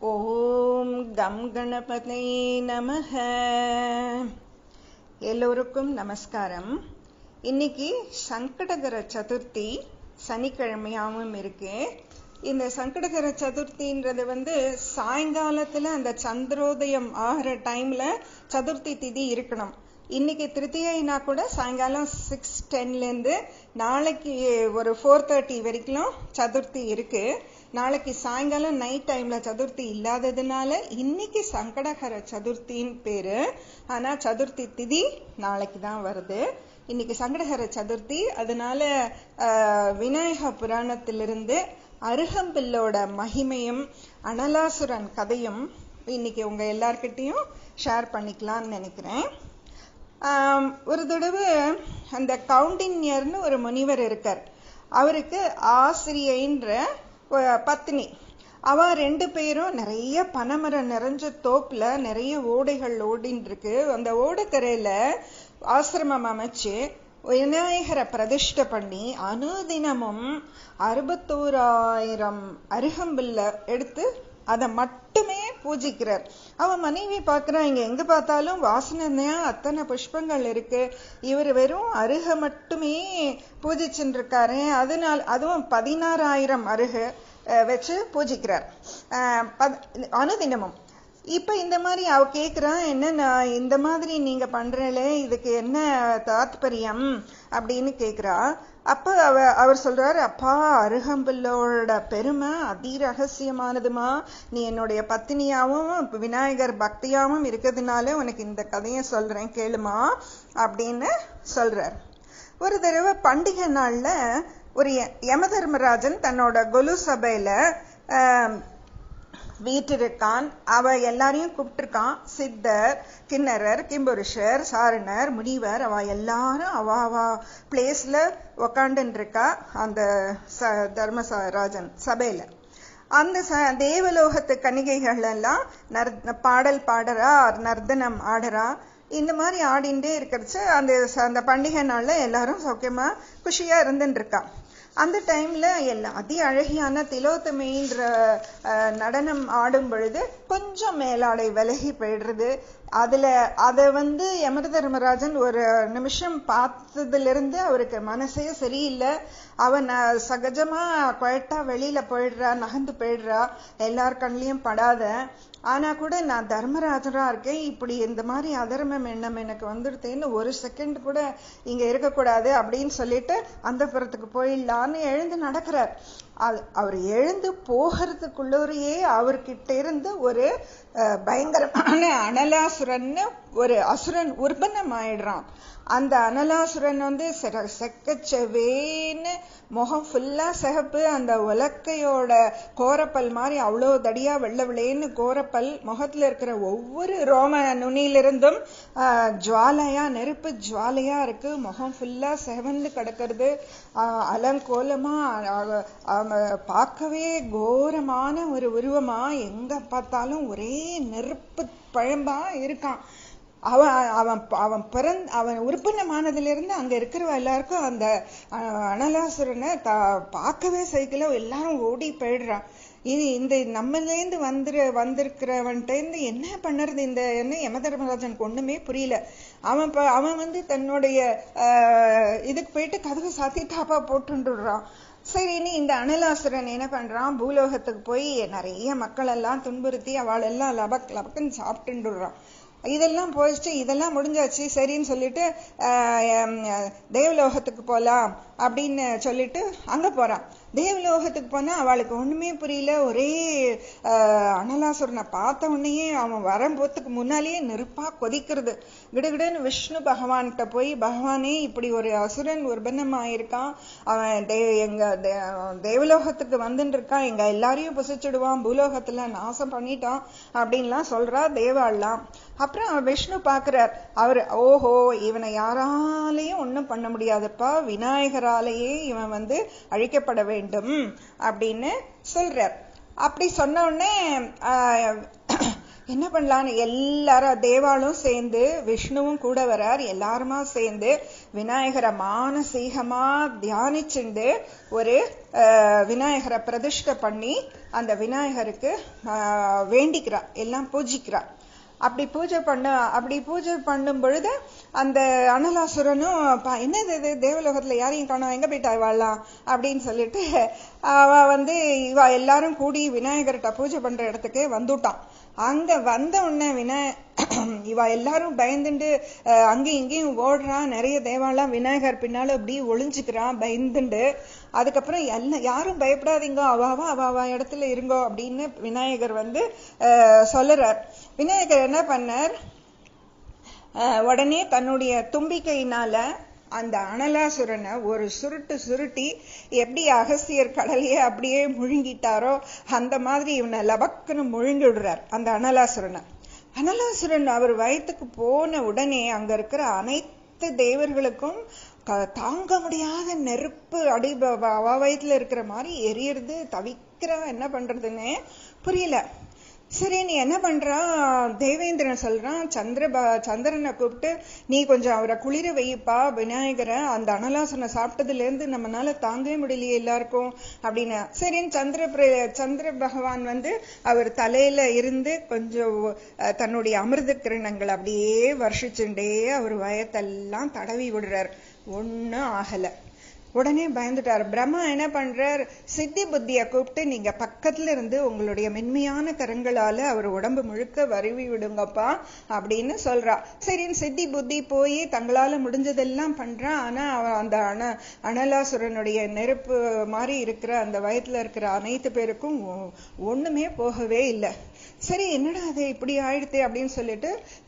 ஓம் come கணபதை நமக எல்லோருக்கும் நமஸ்காரம் இன்னைக்கு சங்கடகர சதுர்த்தி சனிக்கிழமையாவும் இருக்கு இந்த சங்கடகர சதுர்த்தின்றது வந்து சாயங்காலத்துல அந்த சந்திரோதயம் ஆகிற டைம்ல சதுர்த்தி திதி இருக்கணும் இன்னைக்கு திருத்தியைனா கூட சாயங்காலம் சிக்ஸ் டென்லேருந்து நாளைக்கு ஒரு ஃபோர் தேர்ட்டி வரைக்கும் சதுர்த்தி இருக்கு நாளைக்கு சாயங்காலம் நைட் டைம்ல சதுர்த்தி இல்லாததுனால இன்னைக்கு சங்கடகர சதுர்த்தின்னு பேரு ஆனா சதுர்த்தி திதி நாளைக்கு தான் வருது இன்னைக்கு சங்கடகர சதுர்த்தி அதனால விநாயக புராணத்திலிருந்து அருகம்பில்லோட மகிமையும் அனலாசுரன் கதையும் இன்னைக்கு உங்க எல்லார்கிட்டையும் ஷேர் பண்ணிக்கலாம்னு நினைக்கிறேன் ஒரு தடவை அந்த கவுண்டின்யர்னு ஒரு முனிவர் இருக்கார் அவருக்கு ஆசிரியன்ற பத்னி அவ ரெண்டு பேரும் நிறைய பனைமரம் நிறைஞ்ச தோப்புல நிறைய ஓடைகள் ஓடின்னு இருக்கு அந்த ஓடக்கரையில ஆசிரமம் அமைச்சு விநாயகரை பிரதிஷ்டை பண்ணி அனுதினமும் அறுபத்தோராயிரம் அருகம்பில்ல எடுத்து அதை மட்டுமே பூஜிக்கிறார் அவன் மனைவி பார்க்கிறான் இங்க எங்க பார்த்தாலும் வாசனையா அத்தனை புஷ்பங்கள் இருக்கு இவர் வெறும் அருக மட்டுமே பூஜிச்சுட்டு இருக்காரு அதனால் அதுவும் பதினாறாயிரம் அருகு வச்சு பூஜிக்கிறார் அனுதினமும் இப்ப இந்த மாதிரி அவ கேக்குறான் என்ன நான் இந்த மாதிரி நீங்க பண்றீங்களே இதுக்கு என்ன தாத்பரியம் அப்படின்னு கேக்குறா அப்ப அவ அவர் சொல்றாரு அப்பா அருகம்பில்லோட பெருமை அதி ரகசியமானதுமா நீ என்னுடைய பத்தினியாவும் விநாயகர் பக்தியாவும் இருக்கிறதுனால உனக்கு இந்த கதையை சொல்றேன் கேளுமா அப்படின்னு சொல்றார் ஒரு தடவை பண்டிகை நாள்ல ஒரு யம தர்மராஜன் தன்னோட கொலு சபையில வீட்டிருக்கான் அவ எல்லாரையும் கூப்பிட்டுருக்கான் சித்தர் கிண்ணறர் கிம்புருஷர் சாரணர் முனிவர் அவ எல்லாரும் அவ அவ பிளேஸ்ல உக்காண்டுன்னு இருக்கா அந்த தர்மராஜன் சபையில அந்த தேவலோகத்து கணிகைகள் எல்லாம் பாடல் பாடுறா நர்தனம் ஆடுறா இந்த மாதிரி ஆடிண்டே இருக்கிறச்சு அந்த அந்த பண்டிகை நாள்ல எல்லாரும் சௌக்கியமா குஷியா இருந்துட்டு இருக்கா அந்த டைம்ல எல்லாம் அதி அழகியான திலோத்தமைன்ற நடனம் ஆடும் பொழுது கொஞ்சம் மேலாடை விலகி போயிடுறது அதுல அத வந்து யமர தர்மராஜன் ஒரு நிமிஷம் பார்த்ததுல இருந்து அவருக்கு மனசே சரியில்லை அவன் சகஜமா குழட்டா வெளியில போயிடுறா நகர்ந்து போயிடுறா எல்லார் கண்ணிலையும் படாத ஆனா கூட நான் தர்மராஜரா இருக்கேன் இப்படி இந்த மாதிரி அதர்மம் எண்ணம் எனக்கு வந்துடுதேன்னு ஒரு செகண்ட் கூட இங்க இருக்கக்கூடாது அப்படின்னு சொல்லிட்டு அந்த புறத்துக்கு போயிடலான்னு எழுந்து நடக்கிறார் அவர் எழுந்து போகிறதுக்குள்ளோரையே அவர்கிட்ட இருந்து ஒரு பயங்கரமான அனலாசுரன்னு ஒரு அசுரன் உற்பன்னம் ஆயிடுறான் அந்த அனலாசுரன் வந்து செக்கச்சவேன்னு முகம் ஃபுல்லா சிகப்பு அந்த உலக்கையோட கோரப்பல் மாதிரி அவ்வளோ தடியா வெள்ள விளையன்னு கோரப்பல் முகத்துல இருக்கிற ஒவ்வொரு ரோம நுனியிலிருந்தும் ஜுவாலையா நெருப்பு ஜுவாலையா இருக்கு முகம் ஃபுல்லா செவந்து கிடக்கிறது அலங்கோலமா பார்க்கவே கோரமான ஒரு உருவமா எங்க பார்த்தாலும் ஒரே நெருப்பு பழம்பா இருக்கான் அவன் அவன் அவன் பிறந்த அவன் உற்பத்தமானதுல அங்க இருக்கிறவ எல்லாருக்கும் அந்த அனலாசுரனை பார்க்கவே சைக்கிள எல்லாரும் ஓடி போயிடுறான் இது இந்த நம்மலேருந்து வந்துரு வந்திருக்கிறவன்ட்டு என்ன பண்ணுறது இந்த என்ன யமதர்மராஜனுக்கு ஒண்ணுமே புரியல அவன் அவன் வந்து தன்னுடைய இதுக்கு போயிட்டு கதவு சாத்தி தாப்பா போட்டுடுறான் சரின்னு இந்த அனலாசுரன் என்ன பண்றான் பூலோகத்துக்கு போய் நிறைய மக்கள் எல்லாம் துன்புறுத்தி அவள் எல்லாம் லபக் லபக்குன்னு சாப்பிட்டுடுறான் இதெல்லாம் போயிடுச்சு இதெல்லாம் முடிஞ்சாச்சு சரின்னு சொல்லிட்டு தேவலோகத்துக்கு போலாம் அப்படின்னு சொல்லிட்டு அங்க போறான் தேவலோகத்துக்கு போனா அவளுக்கு ஒண்ணுமே புரியல ஒரே அனலாசுரனை பார்த்த உடனேயே அவன் வரும்போத்துக்கு முன்னாலேயே நெருப்பா கொதிக்கிறது கிடுகிடுன்னு விஷ்ணு பகவான்கிட்ட போய் பகவானே இப்படி ஒரு அசுரன் உற்பத்தமாயிருக்கான் அவன் தே எங்க தேவலோகத்துக்கு வந்துட்டு இருக்கான் எங்க எல்லாரையும் புசிச்சிடுவான் பூலோகத்துல நாசம் பண்ணிட்டான் அப்படின்லாம் சொல்றா தேவாள்லாம் அப்புறம் விஷ்ணு பாக்குறார் அவர் ஓஹோ இவனை யாராலையும் ஒன்றும் பண்ண முடியாதுப்பா விநாயகராலேயே இவன் வந்து அழிக்கப்பட வேண்டும் அப்படின்னு சொல்றார் அப்படி சொன்ன உடனே என்ன பண்ணலான்னு எல்லாரும் தேவாலும் சேர்ந்து விஷ்ணுவும் கூட வரார் எல்லாருமா சேர்ந்து விநாயகரை மானசீகமா தியானிச்சுண்டு ஒரு அஹ், விநாயகரை பிரதிஷ்டை பண்ணி அந்த விநாயகருக்கு அஹ், வேண்டிக்கிறா எல்லாம் பூஜிக்கிறா அப்படி பூஜை பண்ண அப்படி பூஜை பண்ணும் பொழுது அந்த அனலாசுரனும் "பா, என்னது இது தேவலோகத்துல யாரையும் காணோம் எங்க போயிட்டா இவாள்லாம் அப்படின்னு சொல்லிட்டு அவ வந்து இவ எல்லாரும் கூடி விநாயகர்கிட்ட பூஜை பண்ற இடத்துக்கு வந்துட்டான் அங்க வந்த உடனே விநாய இவ எல்லாரும் பயந்துண்டு அஹ், அங்கேயும் இங்கேயும் ஓடுறா நிறைய தேவாலாம் விநாயகர் பின்னால அப்படி ஒளிஞ்சுக்கிறான் பயந்துண்டு அதுக்கப்புறம் எல்லாம் யாரும் பயப்படாதீங்க அவாவா அவாவா இடத்துல இருங்கோ அப்படின்னு விநாயகர் வந்து அஹ், சொல்லுறார் விநாயகர் என்ன பண்ணார் அஹ், உடனே தன்னுடைய தும்பிக்கையினால அந்த அனலாசுரனை ஒரு சுருட்டு சுருட்டி எப்படி அகசியர் கடலையே அப்படியே முழுங்கிட்டாரோ அந்த மாதிரி இவனை லபக்குன்னு முழுங்கி விடுறார் அந்த அனலாசுரனை அனலாசுரன் அவர் வயத்துக்கு போன உடனே அங்க இருக்கிற அனைத்து தேவர்களுக்கும் க- தாங்க முடியாத நெருப்பு அடி ப- ப- அவ வயத்துல இருக்கிற மாதிரி எரியறது தவிக்கிறா என்ன பண்றதுன்னே புரியல சரி நீ என்ன பண்றா தேவேந்திரன் சொல்றான் சந்திர ப- சந்திரனை கூப்பிட்டு நீ கொஞ்சம் அவரை குளிர வைப்பா விநாயகரை அந்த அனலாசனை சாப்பிட்டதுல இருந்து நம்மனால தாங்கவே முடியலையே எல்லாருக்கும் அப்படின்னு சரின்னு சந்திர பிர- சந்திர பகவான் வந்து அவர் தலையில இருந்து கொஞ்சம் அஹ், தன்னுடைய அமிர்த கிரணங்கள் அப்படியே வருஷிச்சுண்டே அவர் வயத்தெல்லாம் தடவி விடுறார் ஒண்ணும் ஆகல உடனே பயந்துட்டார் பிரம்மா என்ன பண்றார் சித்தி புத்திய கூப்பிட்டு நீங்க பக்கத்துல இருந்து உங்களுடைய மென்மையான கரங்களால அவர் உடம்பு முழுக்க வருவி விடுங்கப்பா அப்படின்னு சொல்றா சரின்னு சித்தி புத்தி போய் தங்களால முடிஞ்சதெல்லாம் பண்றா ஆனா அவ அந்த அண அனலாசுரனுடைய நெருப்பு மாதிரி இருக்கிற அந்த வயத்துல இருக்கிற அனைத்து பேருக்கும் ஒ- ஒண்ணுமே போகவே இல்லை சரி என்னடா அது இப்படி ஆயிடுத்து அப்படின்னு சொல்லிட்டு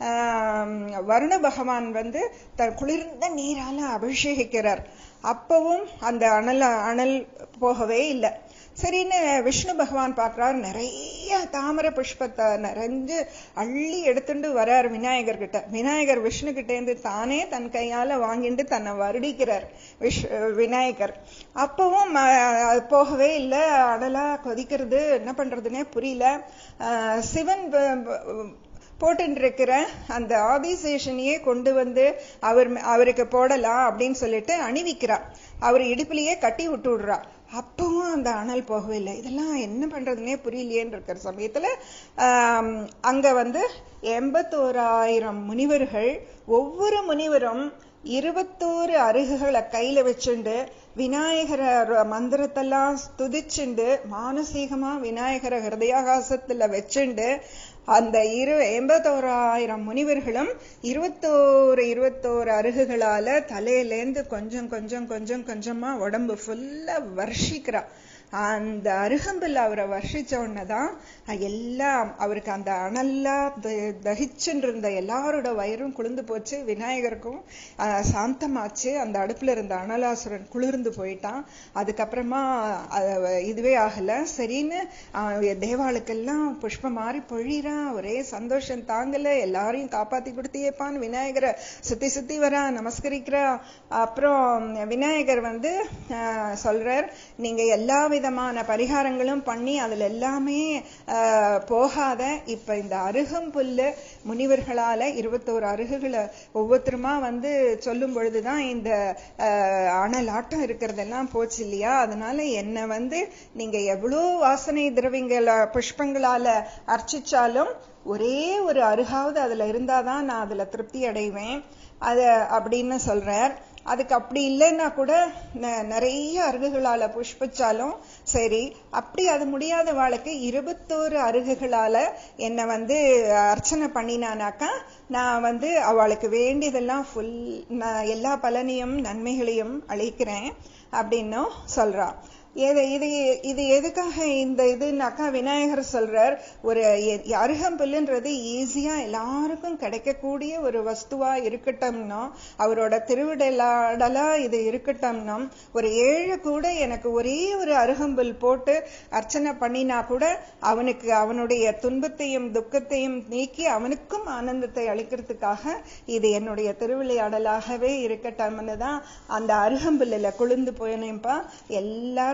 ஆம், வருண பகவான் வந்து த குளிர்ந்த நீரால அபிஷேகிக்கிறார் அப்பவும் அந்த அனல் அனல் போகவே இல்லை சரின்னு விஷ்ணு பகவான் பார்க்கறார் நிறைய தாமரை புஷ்பத்தை நிறைஞ்சு அள்ளி எடுத்துட்டு வரார் விநாயகர் கிட்ட விநாயகர் விஷ்ணு கிட்ட இருந்து தானே தன் கையால வாங்கிட்டு தன்னை வருடிக்கிறார் விஷ் விநாயகர் அப்பவும் அஹ், அது போகவே இல்லை அடலா கொதிக்கிறது என்ன பண்றதுன்னே புரியல அஹ், சிவன் வ- வ- போட்டுட்டு இருக்கிற அந்த ஆபிசேஷனையே கொண்டு வந்து அவர் அவருக்கு போடலாம் அப்படின்னு சொல்லிட்டு அணிவிக்கிறா அவர் இடுப்புலயே கட்டி விட்டு விடுறா அப்பவும் அந்த அனல் போகவே இல்லை இதெல்லாம் என்ன பண்றதுன்னே புரியலையேன்னு இருக்கிற சமயத்துல ஆம், அங்க வந்து எண்பத்தோராயிரம் முனிவர்கள் ஒவ்வொரு முனிவரும் இருபத்தோரு அருகுகளை கையில வச்சுண்டு விநாயகர ர- மந்திரத்தெல்லாம் துதிச்சுண்டு மானசீகமா விநாயகர ஹிருதயாகாசத்துல வச்சுண்டு அந்த இரு எண்பத்தோராயிரம் முனிவர்களும் இருபத்தோரு இருபத்தோரு அருகுகளால தலையிலேந்து கொஞ்சம் கொஞ்சம் கொஞ்சம் கொஞ்சமா உடம்பு ஃபுல்லா வர்ஷிக்கிறா அந்த அருகம்பில் அவரை வர்ஷிச்ச உடனேதான் எல்லாம் அவருக்கு அந்த அனல்லா த- தகிச்சுன்னு இருந்த எல்லாரோட வயிறும் குளிர்ந்து போச்சு விநாயகருக்கும் ஆஹ், சாந்தமாச்சு அந்த அடுப்புல இருந்த அனலாசுரன் குளிர்ந்து போயிட்டான் அதுக்கப்புறமா அஹ், இதுவே ஆகல சரின்னு ஆஹ், தேவாளுக்கெல்லாம் புஷ்பம் மாறி பொழிறா ஒரே சந்தோஷம் தாங்கல எல்லாரையும் காப்பாத்தி கொடுத்தியேப்பான்னு விநாயகரை சுத்தி சுத்தி வரா நமஸ்கரிக்கிறா அப்புறம் விநாயகர் வந்து ஆஹ், சொல்றார் நீங்க எல்லா விதமான பரிகாரங்களும் பண்ணி அதுல எல்லாமே ஆஹ், போகாத இப்ப இந்த அருகம் புல்லு முனிவர்களால இருபத்தோரு அருகுகளை ஒவ்வொருத்தருமா வந்து சொல்லும் பொழுதுதான் இந்த ஆஹ், அனலாட்டம் இருக்கிறதெல்லாம் போச்சு இல்லையா அதனால என்ன வந்து நீங்க எவ்வளவு வாசனை திரவியங்கள புஷ்பங்களால அர்ச்சிச்சாலும் ஒரே ஒரு அருகாவது அதுல இருந்தாதான் நான் அதுல திருப்தி அடைவேன் அத அப்படின்னு சொல்றார் அதுக்கு அப்படி இல்லைன்னா கூட ந- நிறைய அருகுகளால புஷ்பிச்சாலும் சரி அப்படி அது முடியாத வாளுக்கு இருபத்தோரு அருகுகளால என்னை வந்து அர்ச்சனை பண்ணினானாக்கா நான் வந்து அவளுக்கு வேண்டியதெல்லாம் ஃபுல் நான் எல்லா பலனையும் நன்மைகளையும் அளிக்கிறேன் அப்படின்னும் சொல்றா இது இது இது எதுக்காக இந்த இதுனாக்கா விநாயகர் சொல்றார் ஒரு எ- அருகம்புல்லுன்றது ஈஸியா எல்லாருக்கும் கிடைக்கக்கூடிய ஒரு வஸ்துவா இருக்கட்டும்னோ அவரோட திருவிடலாடலா இது இருக்கட்டும்னோ ஒரு ஏழு கூட எனக்கு ஒரே ஒரு அருகம்புல் போட்டு அர்ச்சனை பண்ணினா கூட அவனுக்கு அவனுடைய துன்பத்தையும் துக்கத்தையும் நீக்கி அவனுக்கும் ஆனந்தத்தை அளிக்கிறதுக்காக இது என்னுடைய திருவிளையாடலாகவே இருக்கட்டும்னு தான் அந்த அருகம்புல்லில் குளிர்ந்து போயனேப்பா எல்லாரும்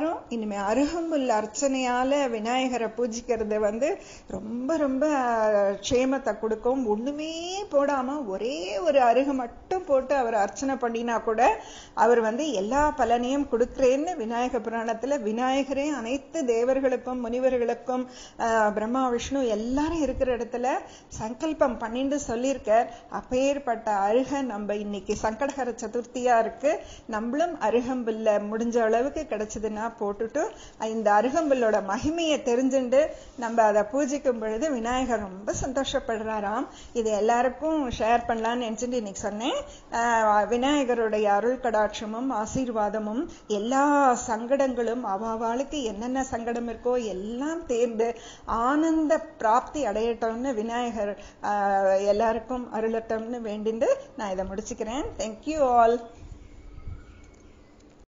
எல்லாரும் இனிமே அருகம்புல் அர்ச்சனையால விநாயகரை பூஜிக்கிறது வந்து ரொம்ப ரொம்ப க்ஷேமத்தை கொடுக்கும் ஒண்ணுமே போடாம ஒரே ஒரு அருகு மட்டும் போட்டு அவர் அர்ச்சனை பண்ணினா கூட அவர் வந்து எல்லா பலனையும் கொடுக்கிறேன்னு விநாயக புராணத்துல விநாயகரே அனைத்து தேவர்களுக்கும் முனிவர்களுக்கும் ஆஹ், பிரம்மா விஷ்ணு எல்லாரும் இருக்கிற இடத்துல சங்கல்பம் பண்ணிட்டு சொல்லியிருக்கார் அப்பேற்பட்ட அருக நம்ம இன்னைக்கு சங்கடஹர சதுர்த்தியா இருக்கு நம்மளும் அருகம்புல்ல முடிஞ்ச அளவுக்கு கிடைச்சதுன்னா போட்டுட்டு இந்த அருகம்புல்லோட மகிமையை தெரிஞ்சுண்டு நம்ம அதை பூஜிக்கும் பொழுது விநாயகர் ரொம்ப சந்தோஷப்படுறாராம் இது எல்லாருக்கும் ஷேர் பண்ணலாம்னு நினைச்சுட்டு இன்னைக்கு சொன்னேன் ஆஹ் விநாயகருடைய அருள் கடாட்சமும் ஆசீர்வாதமும் எல்லா சங்கடங்களும் அவாவாளுக்கு என்னென்ன சங்கடம் இருக்கோ எல்லாம் தேர்ந்து ஆனந்த பிராப்தி அடையட்டும்னு விநாயகர் ஆஹ் எல்லாருக்கும் அருளட்டும்னு வேண்டிண்டு நான் இதை முடிச்சுக்கிறேன் தேங்க்யூ ஆல்